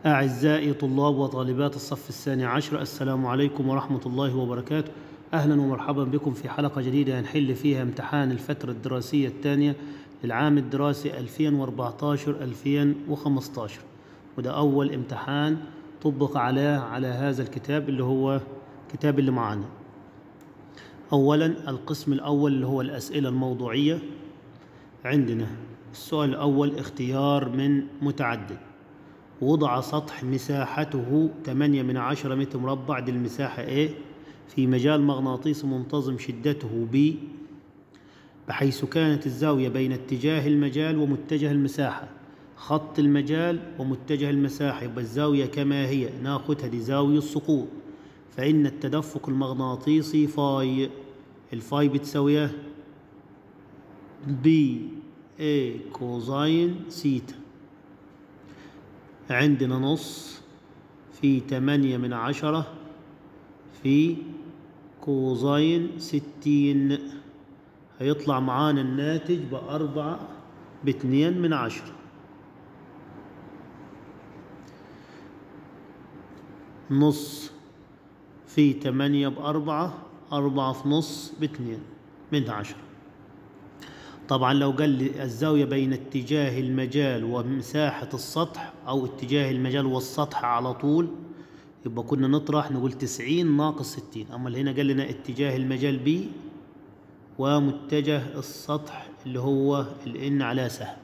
أعزائي طلاب وطالبات الصف الثاني عشر السلام عليكم ورحمة الله وبركاته أهلا ومرحبا بكم في حلقة جديدة هنحل فيها امتحان الفترة الدراسية الثانية للعام الدراسي 2014-2015 وده أول امتحان طبق عليه على هذا الكتاب اللي هو كتاب اللي معانا أولا القسم الأول اللي هو الأسئلة الموضوعية عندنا السؤال الأول اختيار من متعدد وضع سطح مساحته 8 من 10 متر مربع دي المساحة A في مجال مغناطيسي منتظم شدته B بحيث كانت الزاوية بين اتجاه المجال ومتجه المساحة خط المجال ومتجه المساحة يبقى الزاوية كما هي ناخدها دي زاوية السقوط فإن التدفق المغناطيسي فاي الفاي بتساويه بي A كوزاين سيتا عندنا نص في تمانية من عشرة في كوزاين ستين هيطلع معانا الناتج بأربعة باتنين من عشرة نص في تمانية بأربعة أربعة في نص باتنين من عشرة طبعا لو قال لي الزاوية بين اتجاه المجال ومساحة السطح أو اتجاه المجال والسطح على طول يبقى كنا نطرح نقول تسعين ناقص ستين أما اللي هنا قال لنا اتجاه المجال بي ومتجه السطح اللي هو الإن على سهم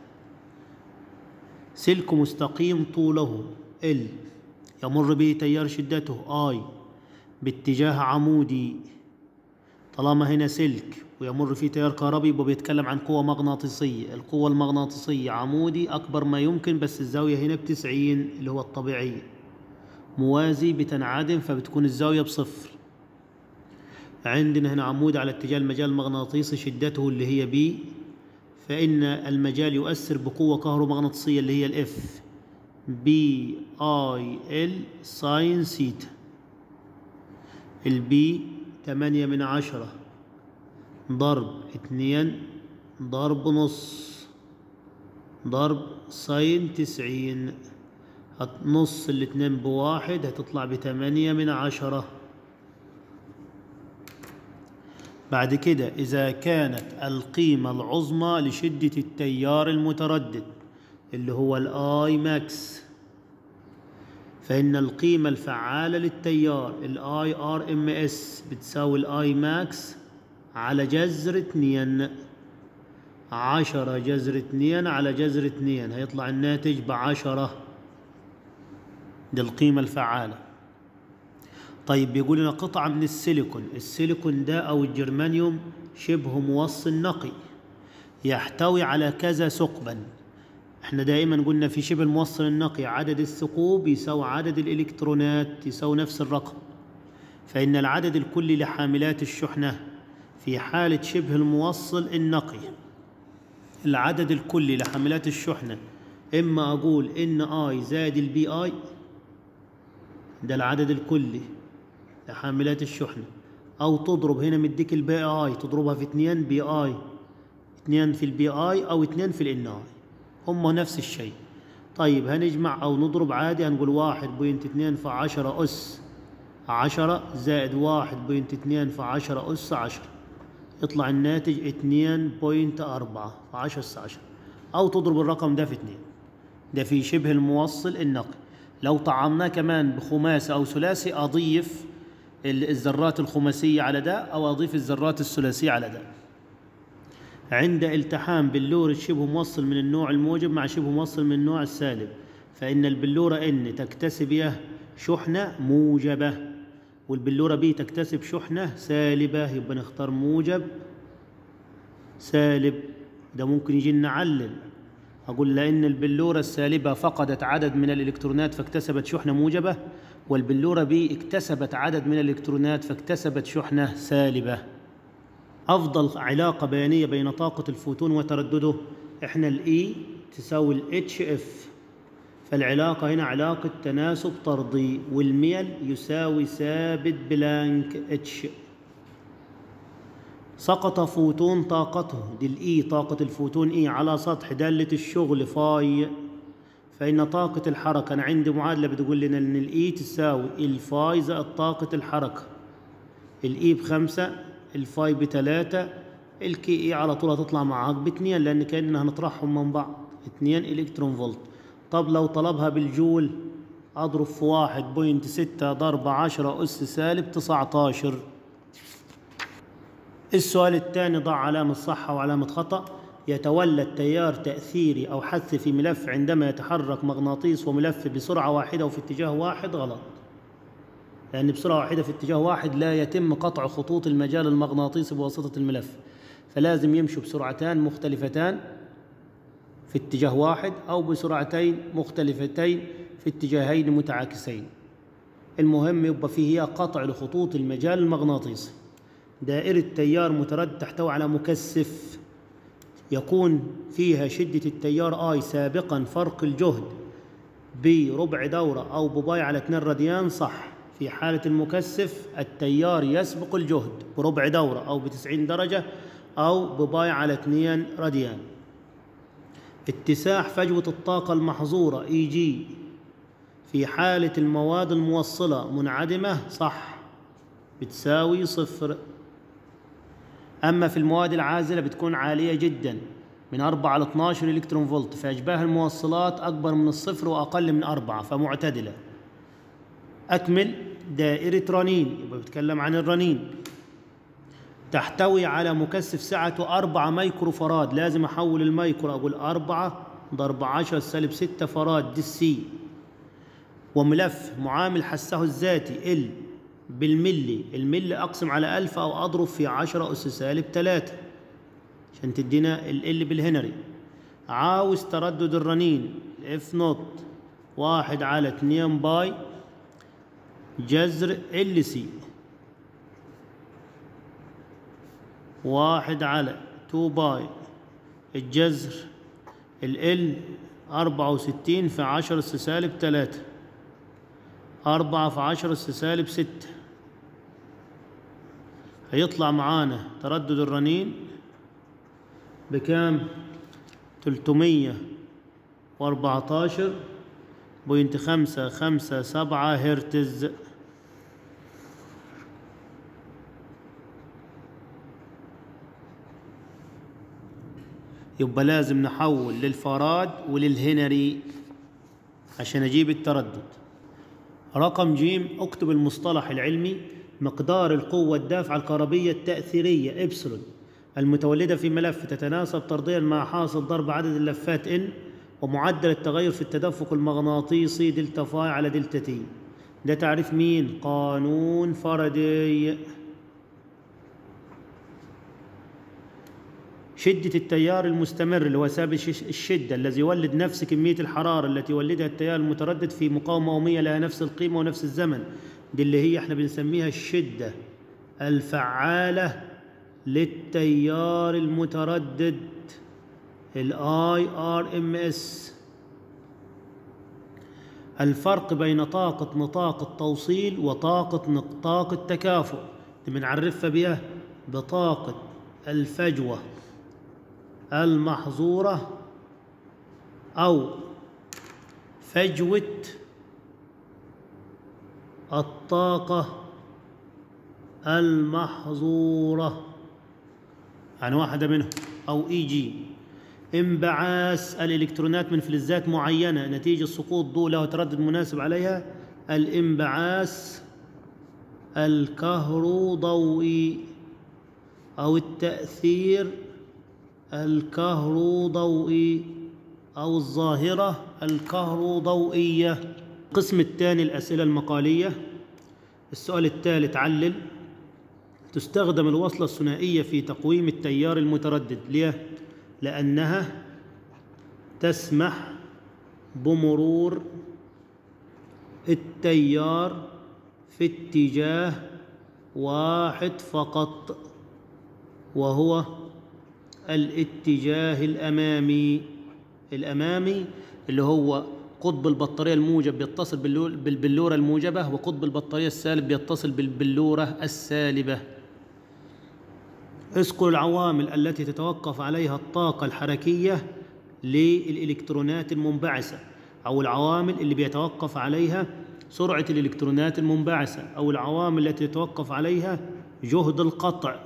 سلك مستقيم طوله ال يمر به تيار شدته اي باتجاه عمودي طالما هنا سلك ويمر فيه تيار كهربي يبقى بيتكلم عن قوة مغناطيسية القوة المغناطيسية عمودي أكبر ما يمكن بس الزاوية هنا بتسعين اللي هو الطبيعية موازي بتنعدم فبتكون الزاوية بصفر عندنا هنا عمود على اتجاه المجال المغناطيسي شدته اللي هي بي فإن المجال يؤثر بقوة كهرومغناطيسية اللي هي الاف بي اي ال ساين سيتا البي تمانية من عشرة ضرب اتنين ضرب نص ضرب ساين تسعين نص الاتنين بواحد هتطلع بتمانية من عشرة بعد كده إذا كانت القيمة العظمى لشدة التيار المتردد اللي هو الآي ماكس فإن القيمة الفعالة للتيار الاي ار ام اس بتساوي الاي ماكس على جذر اتنين عشرة جذر اتنين على جذر اتنين هيطلع الناتج بعشرة دي القيمة الفعالة طيب بيقول لنا قطعة من السيليكون السيليكون ده أو الجرمانيوم شبه موصل نقي يحتوي على كذا ثقبا احنا دائما قلنا في شبه الموصل النقي عدد الثقوب يساوي عدد الإلكترونات يساوي نفس الرقم فإن العدد الكلي لحاملات الشحنة في حالة شبه الموصل النقي العدد الكلي لحاملات الشحنة إما أقول إن آي زائد البي آي ده العدد الكلي لحاملات الشحنة أو تضرب هنا مديك البي آي تضربها في اتنين بي آي اتنين في البي آي أو اتنين في الإن آي هم نفس الشيء طيب هنجمع أو نضرب عادي هنقول واحد بوينت اتنين في عشرة أس عشرة زائد واحد بوينت اتنين في عشرة أس عشرة يطلع الناتج اتنين بوينت أربعة في عشرة أس عشرة أو تضرب الرقم ده في اتنين ده في شبه الموصل النقي لو طعمناه كمان بخماسي أو ثلاثي أضيف الذرات الخماسية على ده أو أضيف الذرات الثلاثية على ده عند التحام بلورة شبه موصل من النوع الموجب مع شبه موصل من النوع السالب فإن البلورة N تكتسب شحنة موجبة والبلورة B تكتسب شحنة سالبة يبقى نختار موجب سالب ده ممكن يجي نعلل أقول لأن البلورة السالبة فقدت عدد من الإلكترونات فاكتسبت شحنة موجبة والبلورة B اكتسبت عدد من الإلكترونات فاكتسبت شحنة سالبة أفضل علاقة بيانية بين طاقة الفوتون وتردده إحنا الإي تساوي الاتش اف فالعلاقة هنا علاقة تناسب طردي والميل يساوي ثابت بلانك اتش سقط فوتون طاقته دي الإي طاقة الفوتون إي على سطح دالة الشغل فاي فإن طاقة الحركة أنا عندي معادلة بتقول لنا إن الإي تساوي الفاي زائد طاقة الحركة الإي بخمسة الفاي بتلاتة الكي إي على طول هتطلع معاك باتنين لأن كأننا هنطرحهم من بعض اتنين إلكترون فولت طب لو طلبها بالجول أضرب في واحد بوينت ستة ضرب عشرة أس سالب تسعتاشر السؤال الثاني ضع علامة صح وعلامة خطأ يتولد تيار تأثيري أو حث في ملف عندما يتحرك مغناطيس وملف بسرعة واحدة وفي اتجاه واحد غلط لأن بسرعة واحدة في اتجاه واحد لا يتم قطع خطوط المجال المغناطيسي بواسطة الملف فلازم يمشوا بسرعتان مختلفتان في اتجاه واحد أو بسرعتين مختلفتين في اتجاهين متعاكسين المهم يبقى فيه هي قطع لخطوط المجال المغناطيسي دائرة تيار متردد تحتوي على مكثف يكون فيها شدة التيار آي سابقا فرق الجهد بربع دورة أو بباي على 2 راديان صح في حالة المكثف التيار يسبق الجهد بربع دورة أو بتسعين درجة أو بباي على 2 راديان اتساع فجوة الطاقة المحظورة إي جي في حالة المواد الموصلة منعدمة صح بتساوي صفر أما في المواد العازلة بتكون عالية جدا من 4 ل 12 إلكترون فولت في أشباه الموصلات أكبر من الصفر وأقل من أربعة فمعتدلة أكمل دائرة رنين يبقى بتكلم عن الرنين تحتوي على مكثف سعته أربعة مايكرو فراد لازم أحول المايكرو أقول أربعة ضرب عشرة سالب ستة فراد دي السي وملف معامل حسه الذاتي ال بالملي الملي أقسم على ألف أو أضرب في عشرة أس سالب تلاتة عشان تدينا ال بالهنري عاوز تردد الرنين اف نوت واحد على اتنين باي جذر ال سي واحد على تو باي الجذر ال ال أربعة وستين في عشرة أس سالب تلاتة أربعة في عشرة أس سالب ستة هيطلع معانا تردد الرنين بكام تلتمية وأربعتاشر بوينت خمسة خمسة سبعة هرتز يبقى لازم نحول للفراد وللهنري عشان أجيب التردد رقم جيم اكتب المصطلح العلمي مقدار القوة الدافعة الكهربية التأثيرية إبسلون المتولدة في ملف تتناسب طرديا مع حاصل ضرب عدد اللفات إن ومعدل التغير في التدفق المغناطيسي دلتا فاي على دلتا تي ده تعريف مين؟ قانون فاراداي شدة التيار المستمر اللي هو ثابت الشدة الذي يولد نفس كمية الحرارة التي يولدها التيار المتردد في مقاومة أومية لها نفس القيمة ونفس الزمن دي اللي هي احنا بنسميها الشدة الفعالة للتيار المتردد الاي ار ام اس الفرق بين طاقة نطاق التوصيل وطاقة نطاق التكافؤ بنعرفها بها بطاقة الفجوة المحظورة أو فجوة الطاقة المحظورة يعني واحدة منهم أو إي جي انبعاث الإلكترونات من فلزات معينة نتيجة سقوط ضوء له تردد مناسب عليها الانبعاث الكهروضوئي أو التأثير الكهروضوئي أو الظاهرة الكهروضوئية القسم الثاني الأسئلة المقالية السؤال الثالث علل تستخدم الوصلة الثنائية في تقويم التيار المتردد ليه؟ لأنها تسمح بمرور التيار في اتجاه واحد فقط وهو الاتجاه الأمامي الأمامي اللي هو قطب البطارية الموجب بيتصل بالبلورة الموجبة وقطب البطارية السالب بيتصل بالبلورة السالبة اذكر العوامل التي تتوقف عليها الطاقة الحركية للإلكترونات المنبعثة أو العوامل اللي بيتوقف عليها سرعة الإلكترونات المنبعثة أو العوامل التي يتوقف عليها جهد القطع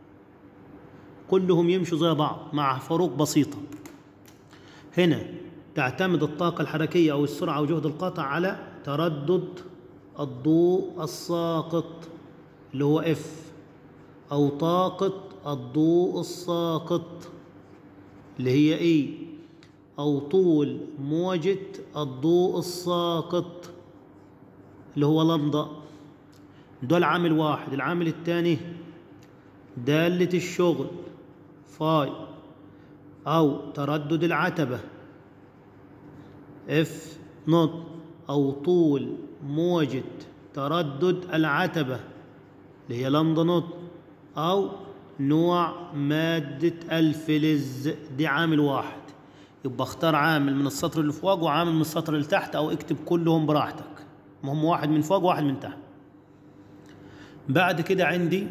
كلهم يمشوا زي بعض مع فروق بسيطة هنا تعتمد الطاقة الحركية أو السرعة أو جهد القطع على تردد الضوء الساقط اللي هو F أو طاقة الضوء الساقط اللي هي E أو طول موجة الضوء الساقط اللي هو لمضة دول عامل واحد العامل الثاني دالة الشغل فاي أو تردد العتبة اف نوت أو طول موجة تردد العتبة اللي هي لمضة نوت أو نوع مادة الفلز دي عامل واحد يبقى اختار عامل من السطر اللي فوق وعامل من السطر اللي تحت أو اكتب كلهم براحتك المهم واحد من فوق وواحد من تحت بعد كده عندي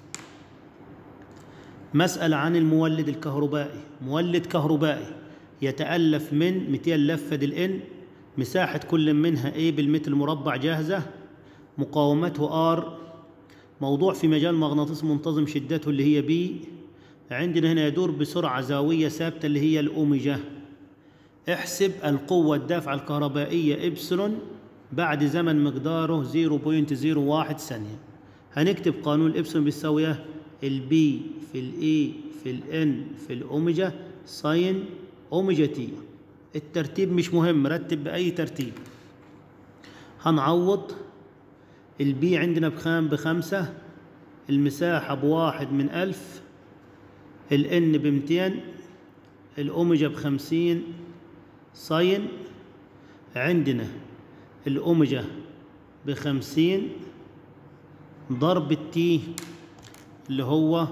مسألة عن المولد الكهربائي مولد كهربائي يتألف من 200 لفة الإن مساحة كل منها A بالمتر مربع جاهزة مقاومته R موضوع في مجال مغناطيسي منتظم شدته اللي هي B عندنا هنا يدور بسرعة زاوية ثابتة اللي هي الأوميجا احسب القوة الدافعة الكهربائية إبسلون بعد زمن مقداره 0.01 ثانية هنكتب قانون الإبسلون بيساوي البي في الاي في الان في الاوميجا ساين اوميجا تي الترتيب مش مهم رتب بأي ترتيب هنعوض البي عندنا بخام بخمسة المساحة بواحد من ألف الان بمتين الأوميجا بخمسين ساين عندنا الأوميجا بخمسين ضرب التي اللي هو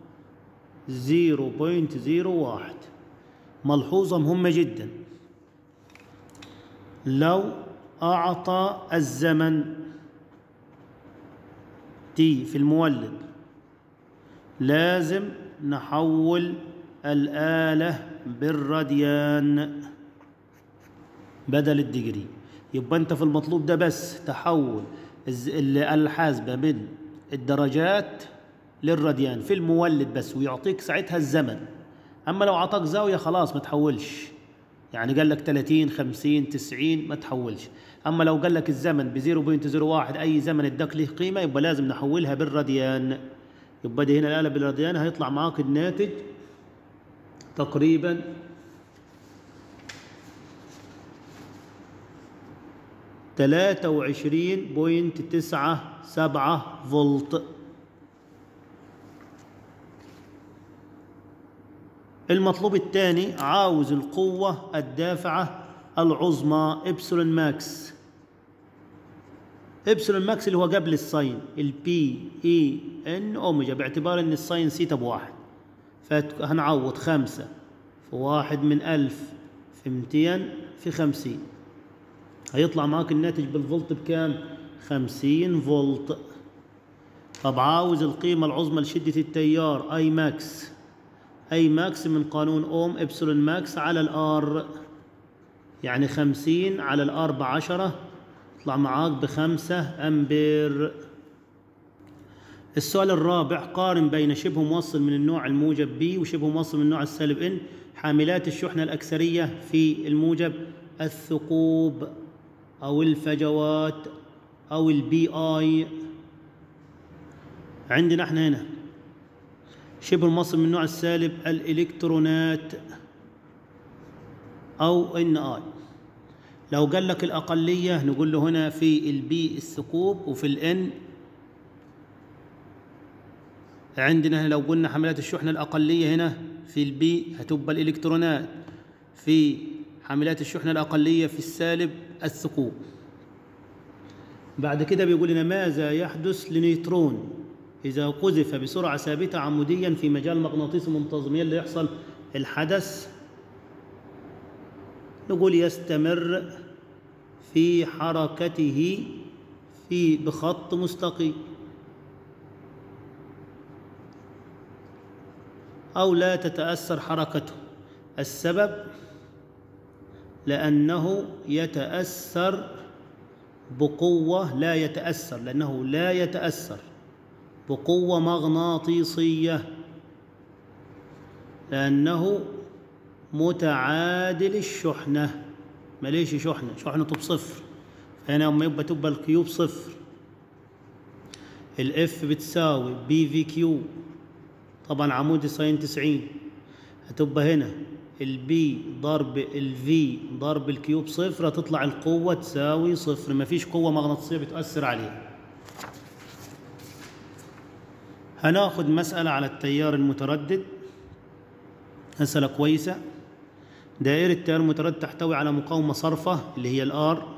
0.01 ملحوظة مهمة جدا لو أعطى الزمن تي في المولد لازم نحول الآلة بالراديان بدل الدجري يبقى أنت في المطلوب ده بس تحول الآلة الحاسبة من الدرجات للراديان في المولد بس ويعطيك ساعتها الزمن اما لو اعطاك زاويه خلاص ما تحولش يعني قال لك 30 50 90 ما تحولش اما لو قال لك الزمن ب 0.01 اي زمن اداك له قيمه يبقى لازم نحولها بالراديان يبقى دي هنا الاله بالراديان هيطلع معاك الناتج تقريبا تلاتة وعشرين بوينت تسعة سبعة فولت المطلوب الثاني عاوز القوة الدافعة العظمى إبسلون ماكس إبسلون ماكس اللي هو قبل الساين البي إي إن أوميجا باعتبار إن الساين سيتا بواحد فهنعوض خمسة في واحد من ألف في ميتين في خمسين هيطلع معاك الناتج بالفولت بكام؟ خمسين فولت طب عاوز القيمة العظمى لشدة التيار أي ماكس أي ماكس من قانون أوم إبسلون ماكس على الآر يعني خمسين على الآر بعشرة يطلع معاك بخمسة أمبير السؤال الرابع قارن بين شبه موصل من النوع الموجب بي وشبه موصل من النوع السالب إن حاملات الشحنة الأكثرية في الموجب الثقوب أو الفجوات أو البي آي عندنا احنا هنا شبه الموصل من النوع السالب الإلكترونات أو ان اي لو قال لك الأقلية نقول له هنا في البي الثقوب وفي الان عندنا هنا لو قلنا حملات الشحنة الأقلية هنا في البي هتبقى الإلكترونات في حاملات الشحنة الأقلية في السالب الثقوب بعد كده بيقول لنا ماذا يحدث لنيوترون إذا قذف بسرعة ثابتة عموديا في مجال مغناطيسي منتظم اللي يحصل الحدث نقول يستمر في حركته في بخط مستقيم أو لا تتأثر حركته السبب لأنه يتأثر بقوة لا يتأثر لأنه لا يتأثر بقوة مغناطيسية لأنه متعادل الشحنة ماليش شحنة شحنته بصفر فهنا لما يبقى تبقى الكيو بصفر الاف بتساوي بي في كيو طبعا عمودي ساين 90 هتبقى هنا البي ضرب الفي ضرب الكيو بصفر هتطلع القوة تساوي صفر مفيش قوة مغناطيسية بتأثر عليها هناخد مسألة على التيار المتردد مسألة كويسة دائرة التيار المتردد تحتوي على مقاومة صرفة اللي هي الآر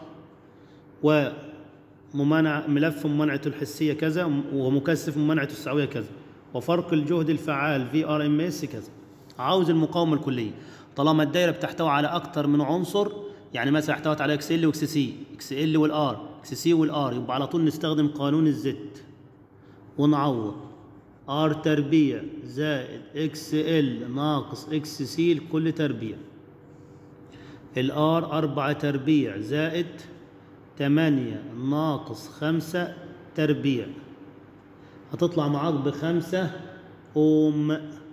وممانع ملف ممانعته الحسية كذا ومكثف ممانعته السعوية كذا وفرق الجهد الفعال في ار ام اس كذا عاوز المقاومة الكلية طالما الدائرة بتحتوي على أكتر من عنصر يعني مثلا احتوت على اكس ال واكس سي اكس ال والار اكس سي والار يبقى على طول نستخدم قانون الزد ونعوض ار تربيع زائد اكس ال ناقص اكس سي لكل تربيع الار أربعة تربيع زائد تمانية ناقص خمسة تربيع هتطلع معاك بخمسة أوم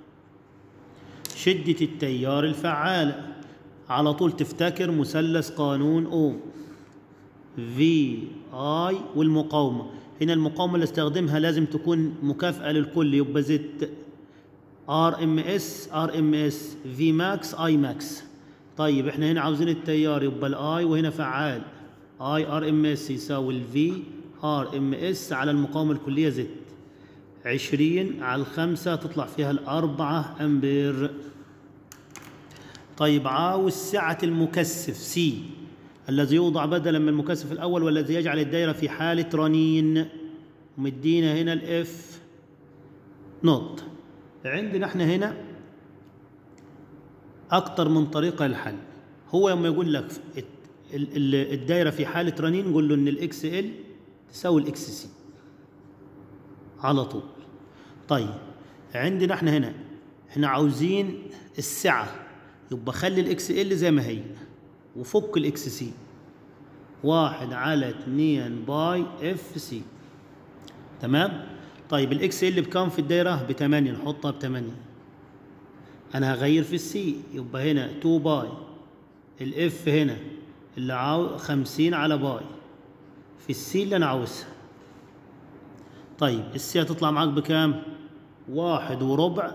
شدة التيار الفعالة على طول تفتكر مثلث قانون أوم في آي والمقاومة هنا المقاومة اللي استخدمها لازم تكون مكافأة للكل يبقى زد ار ام اس ار ام اس في ماكس اي ماكس طيب احنا هنا عاوزين التيار يبقى الاي وهنا فعال اي ار ام اس يساوي الفي ار ام اس على المقاومة الكلية زد عشرين على الخمسة تطلع فيها الأربعة أمبير طيب عاوز سعة المكثف سي الذي يوضع بدلا من المكثف الأول والذي يجعل الدائرة في حالة رنين ومدينا هنا الاف نوت عندنا احنا هنا أكتر من طريقة للحل هو لما يقول لك الدائرة في حالة رنين نقول له إن الإكس إل تساوي الإكس سي على طول طيب عندنا احنا هنا احنا عاوزين السعة يبقى خلي الإكس إل زي ما هي وفك الإكس سي واحد على اتنين باي اف سي تمام طيب الإكس إل بكام في الدائرة بتمانية نحطها بتمانية أنا هغير في السي يبقى هنا 2 باي الإف هنا اللي عاوز خمسين على باي في السي اللي أنا عاوزها طيب السي هتطلع معاك بكام؟ واحد وربع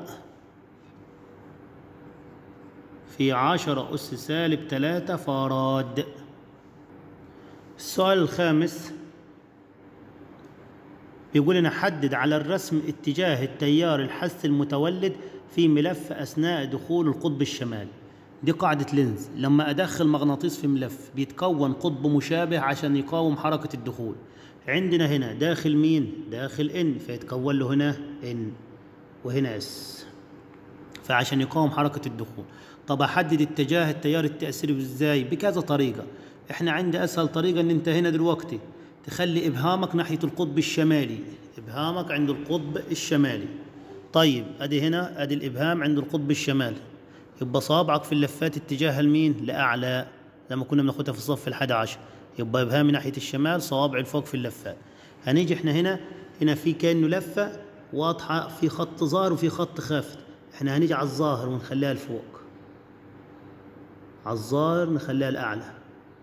في عشرة أس سالب تلاتة فراد السؤال الخامس بيقول لنا حدد على الرسم اتجاه التيار الحث المتولد في ملف أثناء دخول القطب الشمالي دي قاعدة لينز لما أدخل مغناطيس في ملف بيتكون قطب مشابه عشان يقاوم حركة الدخول عندنا هنا داخل مين؟ داخل إن فيتكون له هنا إن وهنا اس فعشان يقاوم حركة الدخول طب أحدد اتجاه التيار التأثيري إزاي؟ بكذا طريقة إحنا عندي أسهل طريقة إن أنت هنا دلوقتي تخلي إبهامك ناحية القطب الشمالي إبهامك عند القطب الشمالي طيب أدي هنا أدي الإبهام عند القطب الشمالي يبقى صابعك في اللفات اتجاهها لمين؟ لأعلى لما كنا بناخدها في الصف الحادي عشر يبقى إبهامي ناحية الشمال صوابع الفوق في اللفات هنيجي احنا هنا هنا في كأنه لفة واضحة في خط ظاهر وفي خط خافت احنا هنيجي على الظاهر ونخليها لفوق على الظاهر نخليها لأعلى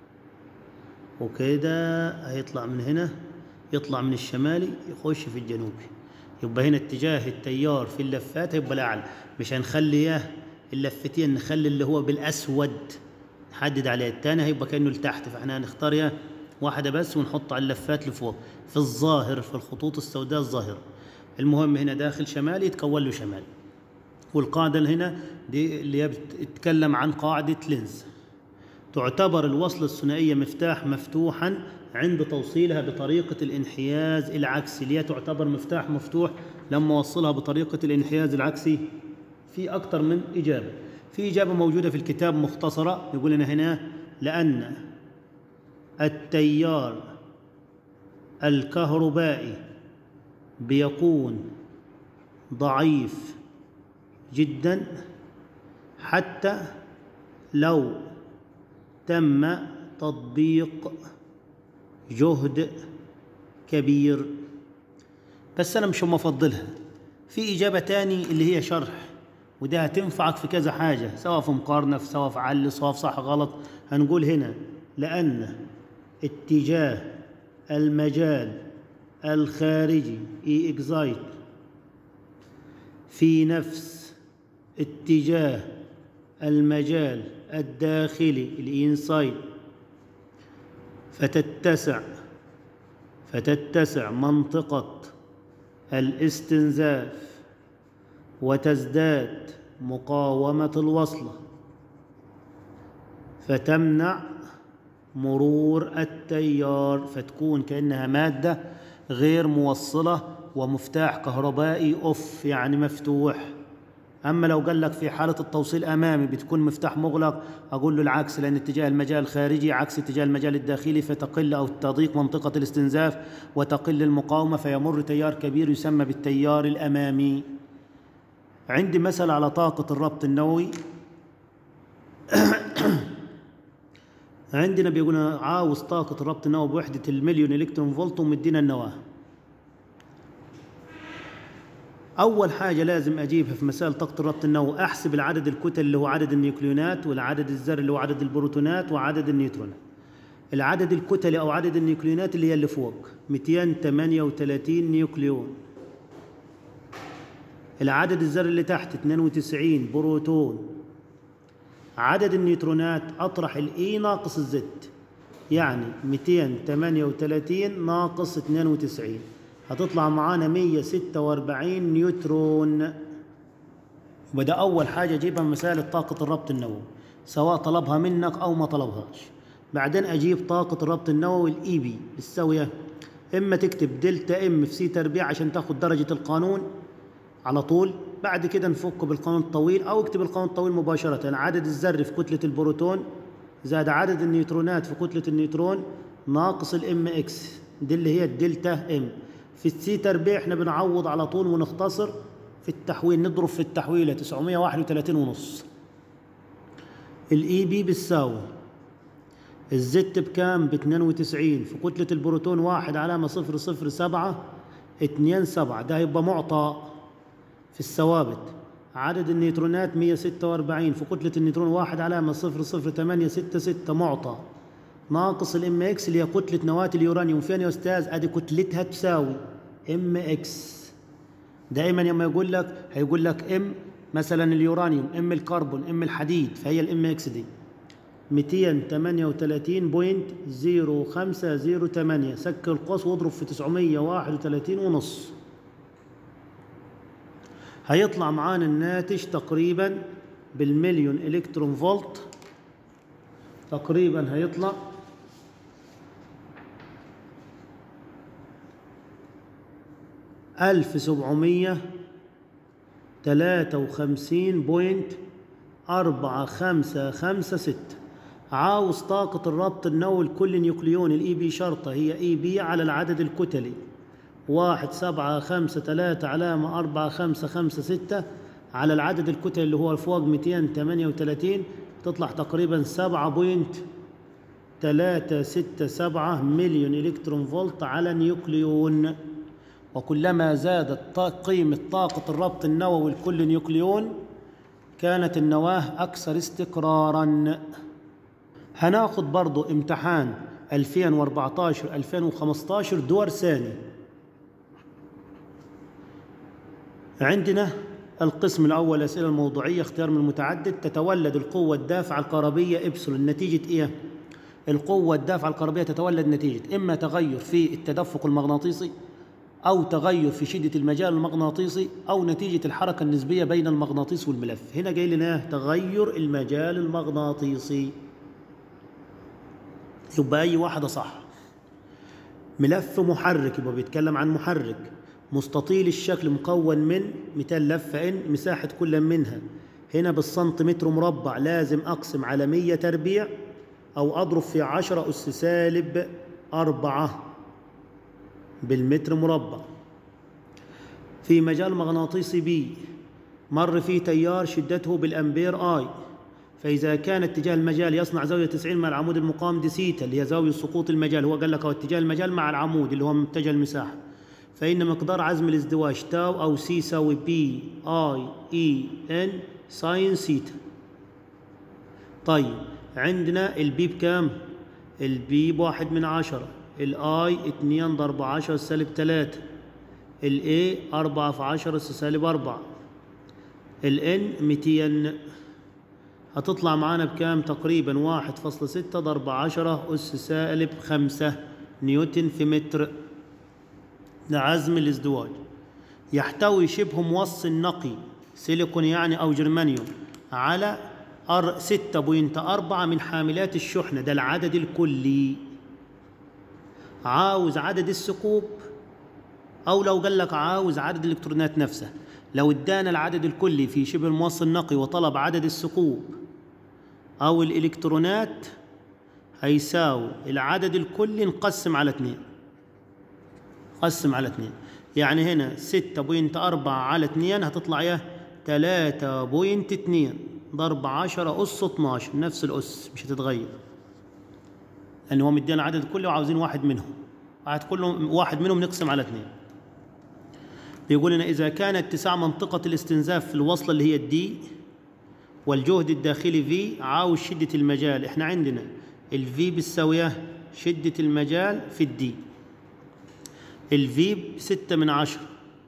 وكده هيطلع من هنا يطلع من الشمالي يخش في الجنوبي يبقى هنا اتجاه التيار في اللفات هيبقى الأعلى مش هنخلي اياه اللفتين نخلي اللي هو بالأسود نحدد عليه التاني هيبقى كأنه لتحت فاحنا هنختار يا واحدة بس ونحط على اللفات لفوق في الظاهر في الخطوط السوداء الظاهرة المهم هنا داخل شمالي يتكون له شمالي والقاعدة اللي هنا دي اللي هي بتتكلم عن قاعدة لينز تعتبر الوصلة الثنائية مفتاح مفتوحا عند توصيلها بطريقة الانحياز العكسي اللي هي تعتبر مفتاح مفتوح لما وصلها بطريقة الانحياز العكسي في أكثر من إجابة في إجابة موجودة في الكتاب مختصرة يقول لنا هنا لأن التيار الكهربائي بيكون ضعيف جدا حتى لو تم تطبيق جهد كبير بس أنا مش مفضلها في إجابة تاني اللي هي شرح وده هتنفعك في كذا حاجة سواء في مقارنة سواء في عل سواء في صح غلط هنقول هنا لأن اتجاه المجال الخارجي اي اكزايت في نفس اتجاه المجال الداخلي الانسايد فتتسع فتتسع منطقة الاستنزاف وتزداد مقاومة الوصلة فتمنع مرور التيار فتكون كأنها مادة غير موصلة ومفتاح كهربائي أوف يعني مفتوح أما لو قال لك في حالة التوصيل أمامي بتكون مفتاح مغلق أقول له العكس لأن اتجاه المجال الخارجي عكس اتجاه المجال الداخلي فتقل أو تضيق منطقة الاستنزاف وتقل المقاومة فيمر تيار كبير يسمى بالتيار الأمامي عندي مثل على طاقة الربط النووي عندنا بيقول عاوز طاقة الربط النووي بوحدة المليون إلكترون فولت ومدينا النواة أول حاجة لازم أجيبها في مسائل طاقة الربط النووي أحسب العدد الكتل اللي هو عدد النيوكليونات والعدد الذري اللي هو عدد البروتونات وعدد النيوترونات العدد الكتلي أو عدد النيوكليونات اللي هي اللي فوق 238 نيوكليون العدد الذري اللي تحت 92 بروتون عدد النيوترونات أطرح الإي ناقص الزد يعني 238 ناقص 92 هتطلع معانا 146 نيوترون وده أول حاجة أجيبها من مسائل طاقة الربط النووي سواء طلبها منك أو ما طلبهاش بعدين أجيب طاقة الربط النووي الإي بي بالسوية إما تكتب دلتا إم في سي تربيع عشان تاخد درجة القانون على طول بعد كده نفك بالقانون الطويل او اكتب القانون الطويل مباشرة عدد الذري في كتلة البروتون زاد عدد النيوترونات في كتلة النيوترون ناقص الام اكس دي اللي هي الدلتا ام في السي تربيع احنا بنعوض على طول ونختصر في التحويل نضرب في التحويلة 931 ونص الاي بي بتساوي الزت بكام ب 92 في كتلة البروتون واحد علامة صفر صفر سبعة اتنين سبعة ده هيبقى معطى في الثوابت عدد النيوترونات 146 في كتلة النيوترون واحد علامة صفر صفر ثمانية ستة ستة معطى ناقص الام اكس اللي هي كتلة نواة اليورانيوم فين يا استاذ؟ ادي كتلتها تساوي ام اكس دائما لما يقول لك هيقول لك ام مثلا اليورانيوم ام الكربون ام الحديد فهي الام اكس دي 238.0508 سك القوس واضرب في 931 ونص هيطلع معانا الناتج تقريبا بالمليون الكترون فولت تقريبا هيطلع ألف سبعمية تلاتة وخمسين بوينت أربعة خمسة خمسة ستة عاوز طاقة الربط النووي لكل نيوكليون الإي بي شرطة هي إي بي على العدد الكتلي واحد سبعة خمسة ثلاثة علامة أربعة خمسة خمسة ستة على العدد الكتلي اللي هو فوق 238 تطلع تقريبا سبعة بوينت ثلاثة ستة سبعة مليون إلكترون فولت على نيوكليون وكلما زادت قيمة طاقة الربط النووي لكل نيوكليون كانت النواة أكثر استقرارا هناخد برضو امتحان 2014 2015 دور ثاني عندنا القسم الأول الأسئلة الموضوعية اختيار من المتعدد تتولد القوة الدافعة الكهربية إبسلون نتيجة إيه؟ القوة الدافعة الكهربية تتولد نتيجة إما تغير في التدفق المغناطيسي أو تغير في شدة المجال المغناطيسي أو نتيجة الحركة النسبية بين المغناطيس والملف هنا جاي لنا تغير المجال المغناطيسي يبقى أي واحدة صح ملف محرك يبقى بيتكلم عن محرك مستطيل الشكل مكون من مثال لفة إن مساحة كل منها هنا بالسنتيمتر مربع لازم أقسم على 100 تربيع أو أضرب في 10 أس سالب أربعة بالمتر مربع في مجال مغناطيسي بي مر فيه تيار شدته بالأمبير آي فإذا كان اتجاه المجال يصنع زاوية 90 مع العمود المقام دي سيتا اللي هي زاوية سقوط المجال هو قال لك هو اتجاه المجال مع العمود اللي هو متجه المساحة فإن مقدار عزم الازدواج تاو أو سي يساوي بي اي اي ان ساين سيتا طيب عندنا البي بكام؟ البي بواحد من عشرة الاي اتنين ضرب عشرة سالب تلاتة الاي أربعة في عشرة سالب أربعة الان ميتين هتطلع معانا بكام تقريبا واحد فاصلة ستة ضرب عشرة أس سالب خمسة نيوتن في متر لعزم الازدواج يحتوي شبه موصل نقي سيليكون يعني أو جرمانيوم على ستة بوينت أربعة من حاملات الشحنة ده العدد الكلي عاوز عدد الثقوب أو لو قال لك عاوز عدد الإلكترونات نفسها لو ادانا العدد الكلي في شبه الموصل نقي وطلب عدد الثقوب أو الإلكترونات هيساوي العدد الكلي نقسم على اثنين قسم على اثنين يعني هنا ستة بوينت أربعة على اثنين هتطلع ايه تلاتة بوينت اتنين ضرب عشرة أس اتناشر نفس الأس مش هتتغير لأن هو مدينا عدد كلي وعاوزين واحد منهم واحد كلهم واحد منهم نقسم على اثنين بيقول لنا إذا كان اتساع منطقة الاستنزاف في الوصلة اللي هي الدي والجهد الداخلي في عاوز شدة المجال احنا عندنا الفي بتساويه شدة المجال في الدي الفي بستة من عشرة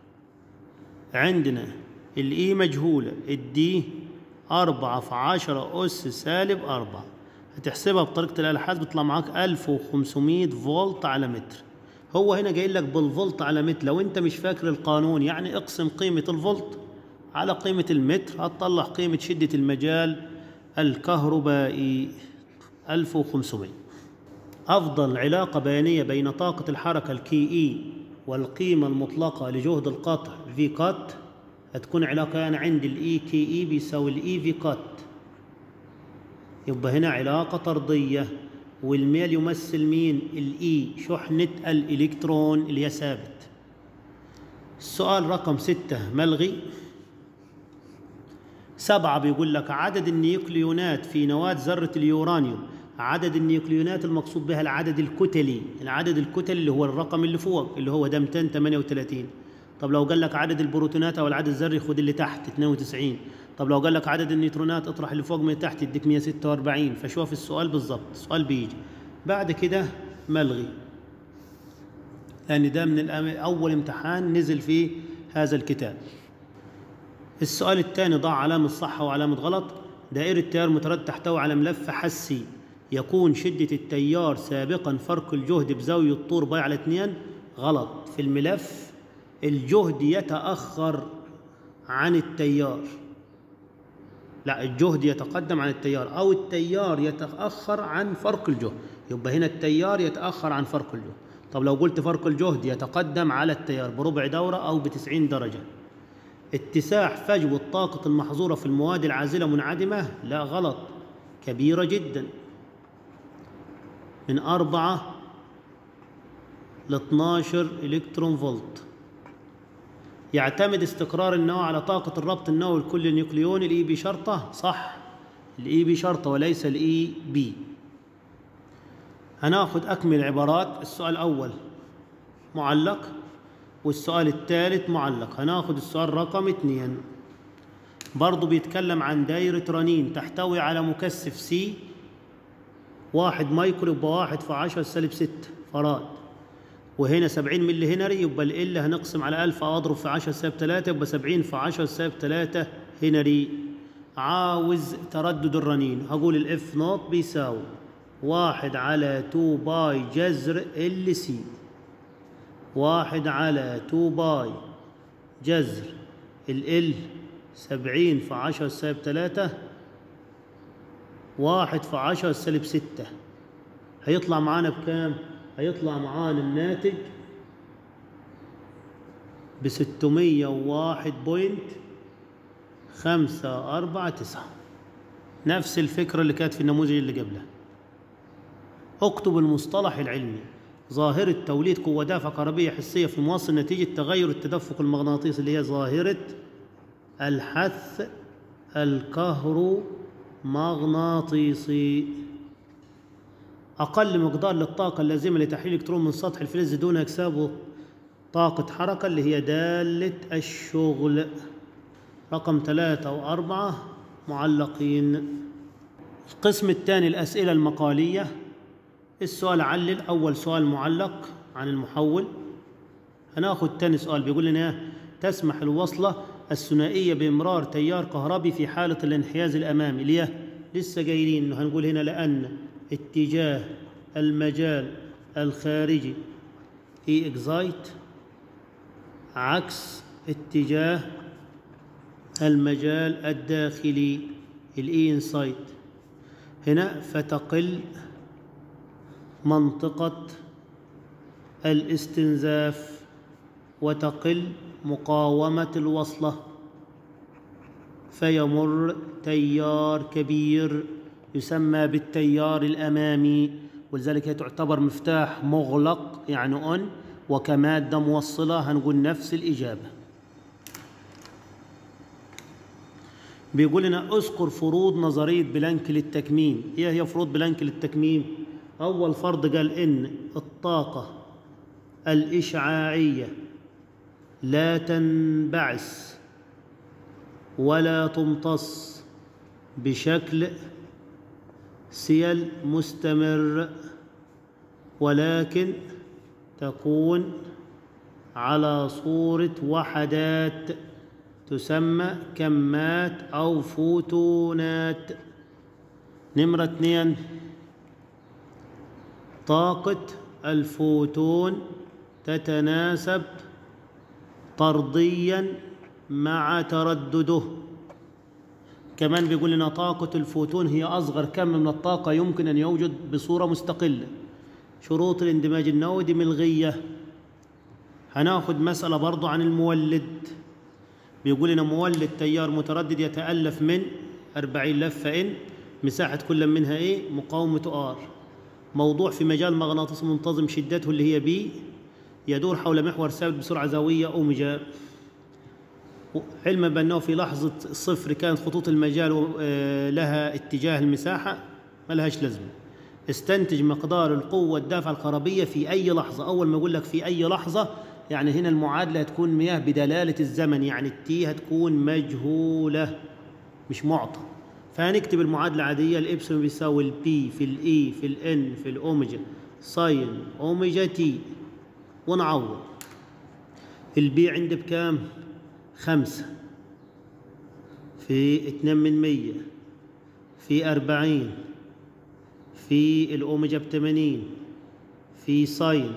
عندنا الإي مجهولة الدي أربعة في عشرة أس سالب أربعة هتحسبها بطريقة الألحاظ بيطلع معاك ألف وخمسمية فولت على متر هو هنا جاي لك بالفولت على متر لو أنت مش فاكر القانون يعني اقسم قيمة الفولت على قيمة المتر هتطلع قيمة شدة المجال الكهربائي 1500 أفضل علاقة بيانية بين طاقة الحركة الكي إي والقيمة المطلقة لجهد القطع في كات هتكون علاقة يعني عند الإي كي إي بيساوي الإي في كات يبقى هنا علاقة طردية والميل يمثل مين؟ الإي شحنة الإلكترون اللي هي ثابت السؤال رقم ستة ملغي سبعة بيقول لك عدد النيوكليونات في نواة ذرة اليورانيوم عدد النيوكليونات المقصود بها العدد الكتلي العدد الكتلي اللي هو الرقم اللي فوق اللي هو ده 238 طب لو قال لك عدد البروتونات او العدد الذري خد اللي تحت 92 طب لو قال لك عدد النيوترونات اطرح اللي فوق من تحت يديك 146 فشوف السؤال بالظبط السؤال بيجي بعد كده ملغي لان ده من اول امتحان نزل فيه هذا الكتاب السؤال الثاني ضع علامة صح وعلامة غلط دائرة تيار متردد تحتوي على ملف حسي يكون شدة التيار سابقا فرق الجهد بزاوية طور باي على اثنين غلط في الملف الجهد يتأخر عن التيار لا الجهد يتقدم عن التيار أو التيار يتأخر عن فرق الجهد يبقى هنا التيار يتأخر عن فرق الجهد طب لو قلت فرق الجهد يتقدم على التيار بربع دورة أو بتسعين درجة اتساع فجوة الطاقة المحظورة في المواد العازلة منعدمة لا غلط كبيرة جدا من أربعة ل 12 إلكترون فولت يعتمد استقرار النوع على طاقة الربط النووي لكل نيوكليون الإي بي شرطة صح الإي بي شرطة وليس الإي بي هناخد أكمل العبارات السؤال الأول معلق والسؤال الثالث معلق هناخد السؤال رقم اثنين برضو بيتكلم عن دايرة رنين تحتوي على مكثف سي واحد مايكرو يبقى واحد في عشرة سالب ستة فراد وهنا سبعين ملي هنري يبقى ال هنقسم على ألف أو أضرب في عشرة سالب تلاتة يبقى سبعين في عشرة سالب تلاتة هنري عاوز تردد الرنين هقول الاف نوت بيساوي واحد على تو باي جذر ال سي واحد على تو باي جذر ال سبعين في عشرة سالب تلاتة واحد في عشرة سالب ستة هيطلع معانا بكام؟ هيطلع معانا الناتج بستمية وواحد بوينت خمسة أربعة تسعة نفس الفكرة اللي كانت في النموذج اللي قبله اكتب المصطلح العلمي ظاهرة توليد قوة دافع كهربية حسية في موصل نتيجة تغير التدفق المغناطيسي اللي هي ظاهرة الحث الكهربائي مغناطيسي أقل مقدار للطاقة اللازمة لتحويل إلكترون من سطح الفلز دون إكسابه طاقة حركة اللي هي دالة الشغل رقم ثلاثة وأربعة معلقين القسم الثاني الأسئلة المقالية السؤال علل أول سؤال معلق عن المحول هناخد تاني سؤال بيقول لنا تسمح الوصلة الثنائية بإمرار تيار كهربي في حالة الانحياز الأمامي ليه؟ لسه قايلين إنه هنقول هنا لأن اتجاه المجال الخارجي اي اكزايت عكس اتجاه المجال الداخلي الاي انسايت هنا فتقل منطقة الاستنزاف وتقل مقاومة الوصلة فيمر تيار كبير يسمى بالتيار الأمامي ولذلك هي تعتبر مفتاح مغلق يعني أن وكمادة موصلة هنقول نفس الإجابة بيقول لنا اذكر فروض نظرية بلانك للتكميم ايه هي فروض بلانك للتكميم أول فرض قال إن الطاقة الإشعاعية لا تنبعث ولا تمتص بشكل سيل مستمر ولكن تكون على صورة وحدات تسمى كمات أو فوتونات نمرة اثنين طاقة الفوتون تتناسب طرديا مع تردده كمان بيقول لنا طاقة الفوتون هي أصغر كم من الطاقة يمكن أن يوجد بصورة مستقلة شروط الاندماج النووي دي ملغية هناخد مسألة برضو عن المولد بيقول لنا مولد تيار متردد يتألف من 40 لفة إن مساحة كل منها إيه مقاومة R موضوع في مجال مغناطيسي منتظم شدته اللي هي بي يدور حول محور ثابت بسرعة زاوية أوميجا علما بأنه في لحظة صفر كانت خطوط المجال لها اتجاه المساحة ما لهاش لازمة استنتج مقدار القوة الدافعة الكهربية في أي لحظة أول ما أقول لك في أي لحظة يعني هنا المعادلة هتكون مياه بدلالة الزمن يعني التي هتكون مجهولة مش معطى فهنكتب المعادلة عادية الإبسلون بيساوي البي في الإي في الإن في الأوميجا ساين أوميجا تي ونعوض البي عندي بكام؟ خمسة في اتنين من مية في أربعين في الأوميجا بتمانين في ساين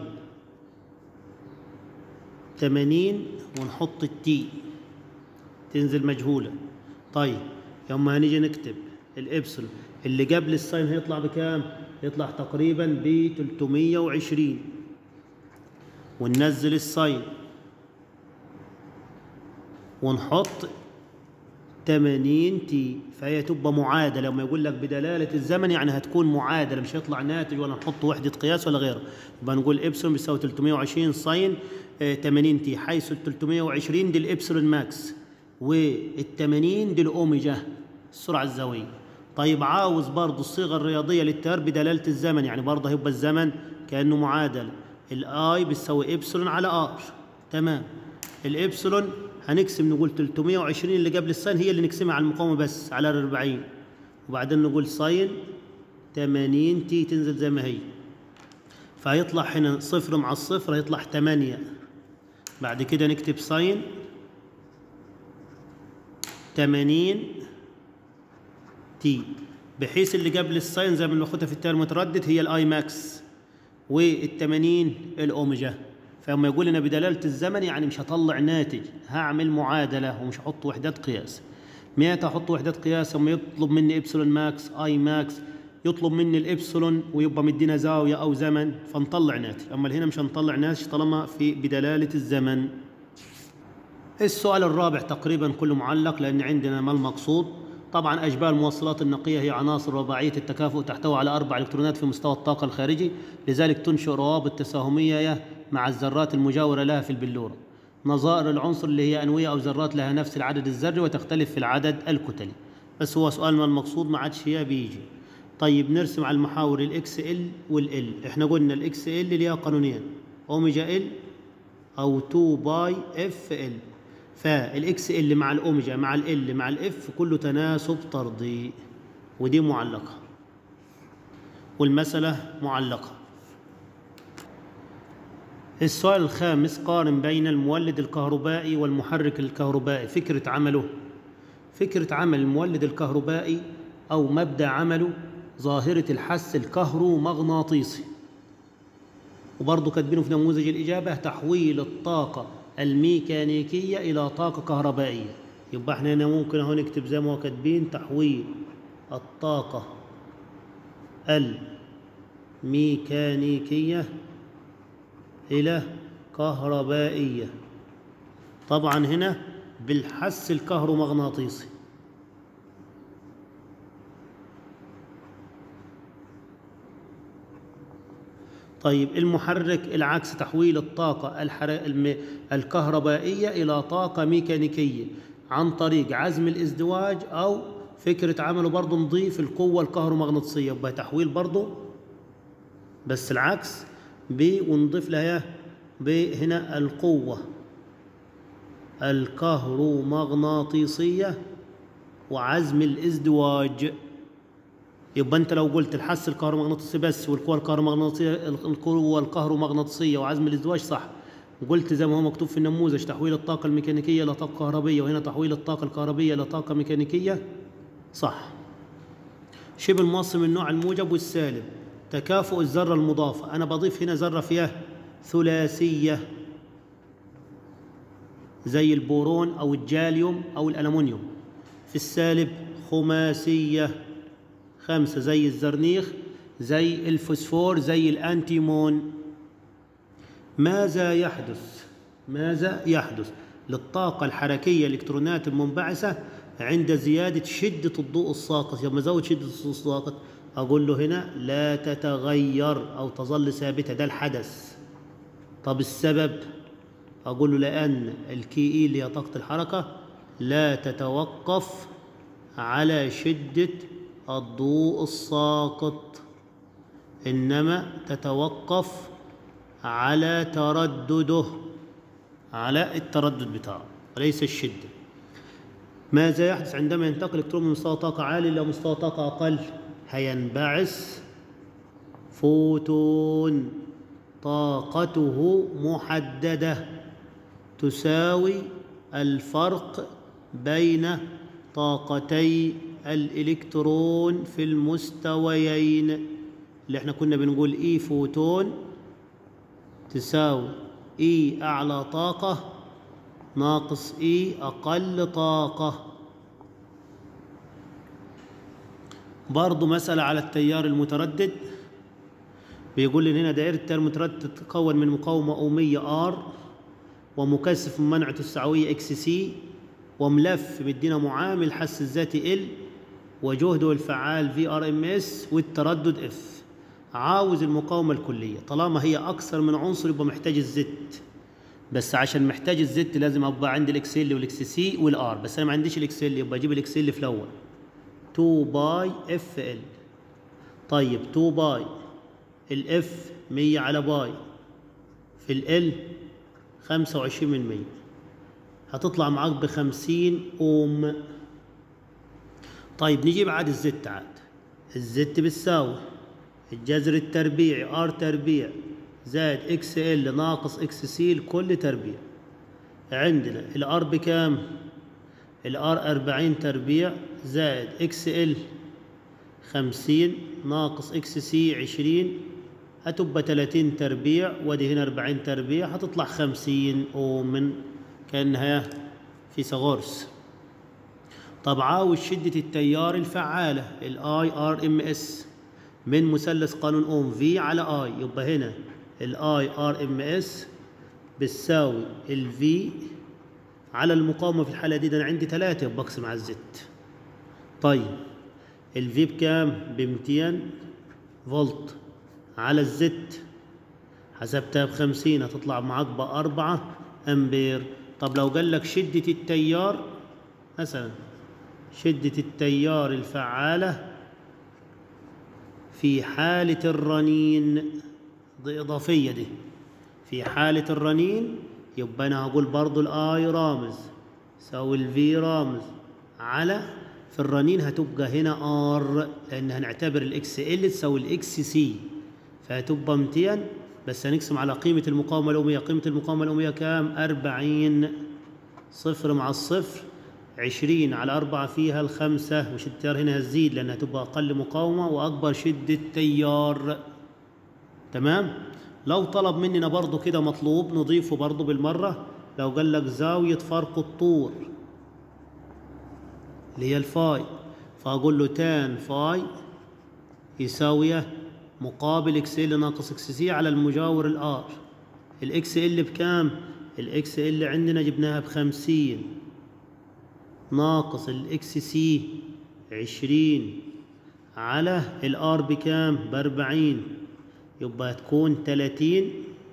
تمانين ونحط التي تنزل مجهولة طيب يوم هنيجي نكتب الإبسلون اللي قبل الساين هيطلع بكام؟ يطلع تقريبا ب 320 وننزل الساين ونحط 80 تي فهي تبقى معادله لما يقول لك بدلاله الزمن يعني هتكون معادله مش هيطلع ناتج ولا نحط وحده قياس ولا غيره يبقى نقول ابسلون بيساوي 320 ساين 80 تي حيث ال 320 دي الابسلون ماكس وال 80 دي الاوميجا السرعه الزاويه طيب عاوز برضه الصيغه الرياضيه للتيار بدلاله الزمن يعني برضه هيبقى الزمن كانه معادله الاي بتساوي ابسلون على ار تمام الابسلون هنقسم نقول 320 اللي قبل الساين هي اللي نقسمها على المقاومه بس على 40 وبعدين نقول ساين 80 تي تنزل زي ما هي فهيطلع هنا صفر مع الصفر هيطلع 8 بعد كده نكتب ساين 80 تي بحيث اللي قبل الساين زي ما بناخدها في التيار المتردد هي الاي ماكس وال 80 الاوميجا فلما يقول لنا بدلاله الزمن يعني مش هطلع ناتج هعمل معادله ومش هحط وحدات قياس متى احط وحدات قياس لما يطلب مني ابسلون ماكس اي ماكس يطلب مني الابسلون ويبقى مدينا زاويه او زمن فنطلع ناتج اما هنا مش هنطلع ناتج طالما في بدلاله الزمن السؤال الرابع تقريبا كله معلق لان عندنا ما المقصود طبعا أشباه الموصلات النقية هي عناصر رباعية التكافؤ تحتوي على أربع إلكترونات في مستوى الطاقة الخارجي لذلك تنشئ روابط تساهمية مع الذرات المجاورة لها في البلورة نظائر العنصر اللي هي أنوية أو ذرات لها نفس العدد الذري وتختلف في العدد الكتلي بس هو سؤال ما المقصود ما عادش هي بيجي طيب نرسم على المحاور الاكس ال والال احنا قلنا الاكس ال ليها قانونين اوميجا ال او 2 باي اف ال فالاكس ال مع الاوميجا مع ال مع الاف كله تناسب طردي ودي معلقه والمساله معلقه السؤال الخامس قارن بين المولد الكهربائي والمحرك الكهربائي فكرة عمله فكرة عمل المولد الكهربائي أو مبدأ عمله ظاهرة الحس الكهرومغناطيسي وبرضه كاتبينه في نموذج الإجابة تحويل الطاقة الميكانيكية إلى طاقة كهربائية يبقى احنا هنا ممكن اهو نكتب زي ما هو كاتبين تحويل الطاقة الميكانيكية إلى كهربائية طبعا هنا بالحس الكهرومغناطيسي طيب المحرك العكس تحويل الطاقة الحر... الم... الكهربائية إلى طاقة ميكانيكية عن طريق عزم الازدواج أو فكرة عمله برضه نضيف القوة الكهرومغناطيسية يبقى تحويل برضه بس العكس ب ونضيف لها ب هنا القوة الكهرومغناطيسية وعزم الازدواج يبقى انت لو قلت الحس الكهرومغناطيسي بس والقوة الكهرومغناطيسية القوة الكهرومغناطيسية وعزم الازدواج صح وقلت زي ما هو مكتوب في النموذج تحويل الطاقة الميكانيكية إلى طاقة كهربية وهنا تحويل الطاقة الكهربية إلى طاقة ميكانيكية صح شبه الموصم النوع الموجب والسالب تكافؤ الذرة المضافة أنا بضيف هنا ذرة فيها ثلاثية زي البورون أو الجاليوم أو الألمنيوم في السالب خماسية خمسة زي الزرنيخ زي الفوسفور زي الأنتيمون ماذا يحدث ماذا يحدث للطاقة الحركية الإلكترونات المنبعثة عند زيادة شدة الضوء الساقط لما زود شدة الضوء الساقط أقول له هنا لا تتغير أو تظل ثابتة ده الحدث طب السبب أقول له لأن الكي إي اللي هي طاقة الحركة لا تتوقف على شدة الضوء الساقط إنما تتوقف على تردده على التردد بتاعه وليس الشدة ماذا يحدث عندما ينتقل الإلكترون من مستوى طاقة عالي إلى مستوى طاقة أقل هينبعث فوتون طاقته محددة تساوي الفرق بين طاقتي الإلكترون في المستويين اللي احنا كنا بنقول إي فوتون تساوي إي أعلى طاقة ناقص إي أقل طاقة برضو مسألة على التيار المتردد بيقول لي هنا دائرة التيار المتردد تتكون من مقاومة أومية R ومكثف منع السعوية اكس سي وملف مدينا معامل حس الذاتي ال وجهده الفعال في ار ام اس والتردد اف عاوز المقاومة الكلية طالما هي أكثر من عنصر يبقى محتاج الزت بس عشان محتاج الزت لازم أبقى عندي الاكس ال والاكس سي والار بس أنا ما عنديش الاكس ال يبقى أجيب الاكس ال في الأول 2 باي اف ال طيب 2 باي الاف 100 على باي في ال 25 من 100 هتطلع معاك ب 50 اوم طيب نجيب عاد الزت عاد الزت بتساوي الجذر التربيعي ار تربيع زائد اكس ال ناقص اكس سي لكل تربيع عندنا الار بكام الار 40 تربيع زائد اكس ال 50 ناقص اكس سي 20 هتبقى 30 تربيع ودي هنا 40 تربيع هتطلع 50 اوم كانها فيثاغورس طب عاوز شدة التيار الفعالة الاي ار ام اس من مثلث قانون اوم في على اي يبقى هنا الاي ار ام اس بتساوي الفي على المقاومة في الحالة دي ده أنا عندي ثلاثة يبقى أقسم على الزت طيب الفي بكام؟ ب 200 فولت على الزت حسبتها بخمسين هتطلع معاك بأربعة أمبير طب لو قال لك شدة التيار مثلا شدة التيار الفعالة في حالة الرنين دي إضافية دي في حالة الرنين يبقى أنا هقول برضو الآي رامز يساوي الفي رامز على في الرنين هتبقى هنا ار لأن هنعتبر الإكس ال تساوي الإكس سي فهتبقى 200 بس هنقسم على قيمة المقاومة الأمية قيمة المقاومة الأمية كام؟ 40 صفر مع الصفر عشرين على أربعة فيها الخمسة وش التيار هنا هتزيد لأنها تبقى أقل مقاومة وأكبر شدة تيار تمام لو طلب مننا برضو كده مطلوب نضيفه برضو بالمرة لو قال لك زاوية فرق الطور اللي هي الفاي فأقول له تان فاي يساوية مقابل اكس ال ناقص اكس سي على المجاور الار الاكس ال بكام؟ الاكس ال عندنا جبناها بخمسين ناقص الاكس سي عشرين على الار بكام باربعين يبقى تكون تلاتين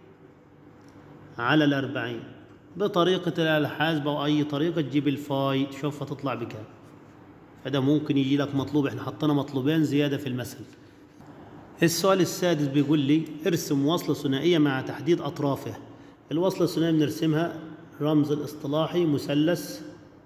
على الأربعين بطريقة الآلة الحاسبة أو أي طريقة تجيب الفاي تشوفها تطلع بكام فده ممكن يجي لك مطلوب احنا حطينا مطلوبين زيادة في المثل السؤال السادس بيقول لي ارسم وصلة ثنائية مع تحديد أطرافها الوصلة الثنائية بنرسمها رمز الاصطلاحي مثلث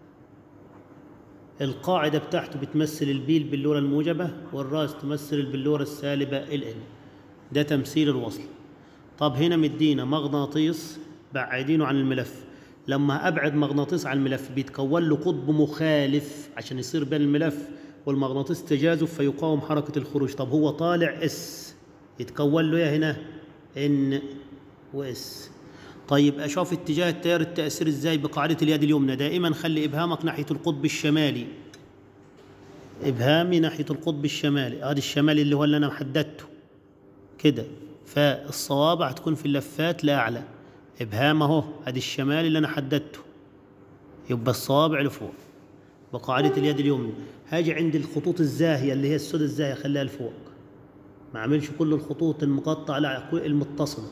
القاعدة بتاعته بتمثل البي البلورة الموجبة والراس تمثل البلورة السالبة الان ده تمثيل الوصل طب هنا مدينا مغناطيس بعدينه عن الملف لما ابعد مغناطيس عن الملف بيتكون له قطب مخالف عشان يصير بين الملف والمغناطيس تجاذب فيقاوم حركة الخروج طب هو طالع اس يتكون له ايه هنا ان واس طيب اشوف اتجاه التيار التأثير ازاي بقاعدة اليد اليمنى دائما خلي ابهامك ناحية القطب الشمالي ابهامي ناحية القطب الشمالي هذا الشمالي اللي هو اللي انا محددته كده فالصوابع تكون في اللفات لاعلى ابهام اهو ادي الشمال اللي انا حددته يبقى الصوابع لفوق بقاعدة اليد اليمنى هاجي عند الخطوط الزاهية اللي هي السود الزاهية خليها لفوق ما اعملش كل الخطوط المقطعة لا المتصلة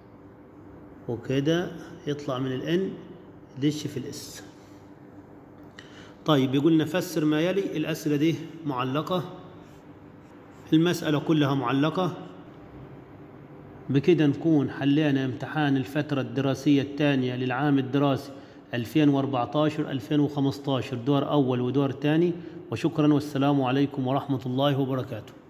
وكده يطلع من الان دش في الاس طيب يقول نفسر ما يلي الأسئلة دي معلقة المسألة كلها معلقة بكده نكون حلينا امتحان الفترة الدراسية الثانية للعام الدراسي 2014 2015 دور أول ودور ثاني وشكرا والسلام عليكم ورحمة الله وبركاته